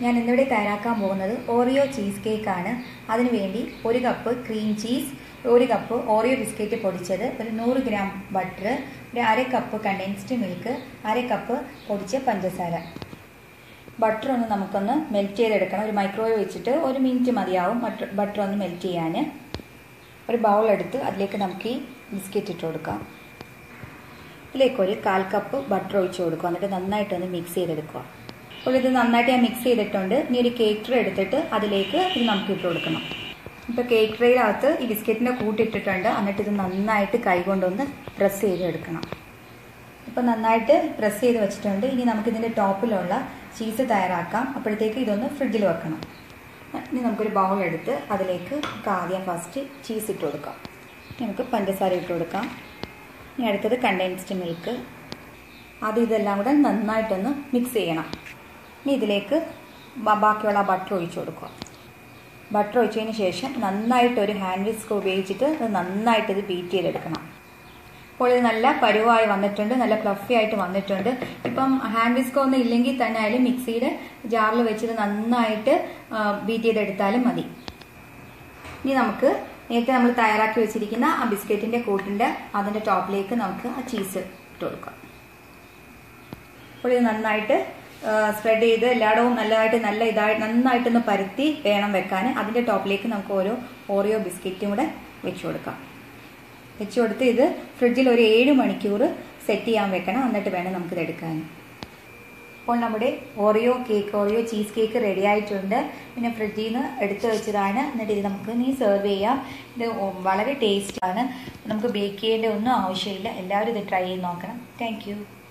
ഞാൻ ഇന്നിവിടെ തയ്യാറാക്കാൻ പോകുന്നത് ഓറിയോ ചീസ് കേക്ക് ആണ് അതിനുവേണ്ടി ഒരു കപ്പ് ക്രീം ചീസ് ഒരു കപ്പ് ഓറിയോ ബിസ്ക്കറ്റ് പൊടിച്ചത് ഒരു നൂറ് ഗ്രാം ബട്ടർ ഒരു അര കപ്പ് കണ്ടൻസ്ഡ് മിൽക്ക് അര കപ്പ് പൊടിച്ച പഞ്ചസാര ബട്ടർ ഒന്ന് നമുക്കൊന്ന് മെൽറ്റ് ചെയ്തെടുക്കണം ഒരു മൈക്രോവേവ് വെച്ചിട്ട് ഒരു മിനിറ്റ് മതിയാവും ബട്ടർ ബട്ടർ ഒന്ന് മെൽറ്റ് ചെയ്യാൻ ഒരു ബൗൾ എടുത്ത് അതിലേക്ക് നമുക്ക് ഈ ബിസ്ക്കറ്റ് ഇട്ട് കൊടുക്കാം ഇതിലേക്ക് ഒരു കാൽ കപ്പ് ബട്ടർ ഒഴിച്ച് കൊടുക്കുക എന്നിട്ട് നന്നായിട്ടൊന്ന് മിക്സ് ചെയ്തെടുക്കുക അപ്പോൾ ഇത് നന്നായിട്ട് ഞാൻ മിക്സ് ചെയ്തിട്ടുണ്ട് ഇനി ഒരു കേക്ക് ട്രേ എടുത്തിട്ട് അതിലേക്ക് ഇത് നമുക്ക് ഇട്ട് കൊടുക്കണം ഇപ്പോൾ കേക്ക് ട്രേയിനകത്ത് ഈ ബിസ്ക്കറ്റിൻ്റെ കൂട്ടിട്ടിട്ടുണ്ട് എന്നിട്ട് ഇത് നന്നായിട്ട് കൈകൊണ്ടൊന്ന് പ്രസ് ചെയ്ത് എടുക്കണം ഇപ്പോൾ നന്നായിട്ട് പ്രസ് ചെയ്ത് വെച്ചിട്ടുണ്ട് ഇനി നമുക്കിതിൻ്റെ ടോപ്പിലുള്ള ചീസ് തയ്യാറാക്കാം അപ്പോഴത്തേക്ക് ഇതൊന്ന് ഫ്രിഡ്ജിൽ വെക്കണം ഇനി നമുക്കൊരു ബൗൾ എടുത്ത് അതിലേക്ക് നമുക്ക് ആദ്യം ഫസ്റ്റ് ചീസ് ഇട്ട് കൊടുക്കാം നമുക്ക് പഞ്ചസാര ഇട്ട് കൊടുക്കാം ഇനി അടുത്തത് കണ്ടൻസ്ഡ് മിൽക്ക് അത് ഇതെല്ലാം കൂടെ നന്നായിട്ടൊന്ന് മിക്സ് ചെയ്യണം ഇനി ഇതിലേക്ക് ബാക്കിയുള്ള ബട്ടർ ഒഴിച്ചു കൊടുക്കുക ബട്ടർ ഒഴിച്ചതിന് ശേഷം നന്നായിട്ട് ഒരു ഹാൻഡ് വിസ്ക് ഉപയോഗിച്ചിട്ട് അത് നന്നായിട്ട് ഇത് ബീറ്റ് ചെയ്തെടുക്കണം അപ്പോൾ ഇത് നല്ല പരുവായി വന്നിട്ടുണ്ട് നല്ല ഫ്ലഫി ആയിട്ട് വന്നിട്ടുണ്ട് ഇപ്പം ഹാൻഡ് വിസ്കോ ഒന്നും ഇല്ലെങ്കിൽ തന്നെ ആയാലും മിക്സിയുടെ ജാറിൽ വെച്ചിട്ട് നന്നായിട്ട് ബീറ്റ് ചെയ്തെടുത്താലും മതി ഇനി നമുക്ക് നേരത്തെ നമ്മൾ തയ്യാറാക്കി വെച്ചിരിക്കുന്ന ആ ബിസ്ക്കറ്റിന്റെ കൂട്ടിന്റെ അതിന്റെ ടോപ്പിലേക്ക് നമുക്ക് ആ ചീസ് ഇട്ട് കൊടുക്കാം അപ്പോൾ ഇത് നന്നായിട്ട് സ്പ്രെഡ് ചെയ്ത് എല്ലായിടവും നല്ലതായിട്ട് നല്ല ഇതായിട്ട് നന്നായിട്ടൊന്ന് പരുത്തി വേണം വെക്കാൻ അതിന്റെ ടോപ്പിലേക്ക് നമുക്ക് ഓരോ ഓറിയോ ബിസ്ക്കറ്റും കൂടെ വെച്ചു കൊടുക്കാം വെച്ചു കൊടുത്ത് ഇത് ഫ്രിഡ്ജിൽ ഒരു ഏഴ് മണിക്കൂർ സെറ്റ് ചെയ്യാൻ വെക്കണം എന്നിട്ട് വേണം നമുക്കിത് എടുക്കാൻ അപ്പോൾ നമ്മുടെ Oreo cake Oreo cheese cake ready ആയിട്ടുണ്ട് പിന്നെ ഫ്രിഡ്ജിൽ നിന്ന് എടുത്തു വെച്ചതാണ് എന്നിട്ട് ഇത് നമുക്ക് നീ സെർവ് ചെയ്യാം ഇത് വളരെ ടേസ്റ്റ് ആണ് നമുക്ക് ബേക്ക് ചെയ്യേണ്ട ഒന്നും ആവശ്യമില്ല എല്ലാവരും ഇത് ട്രൈ ചെയ്ത് നോക്കണം താങ്ക്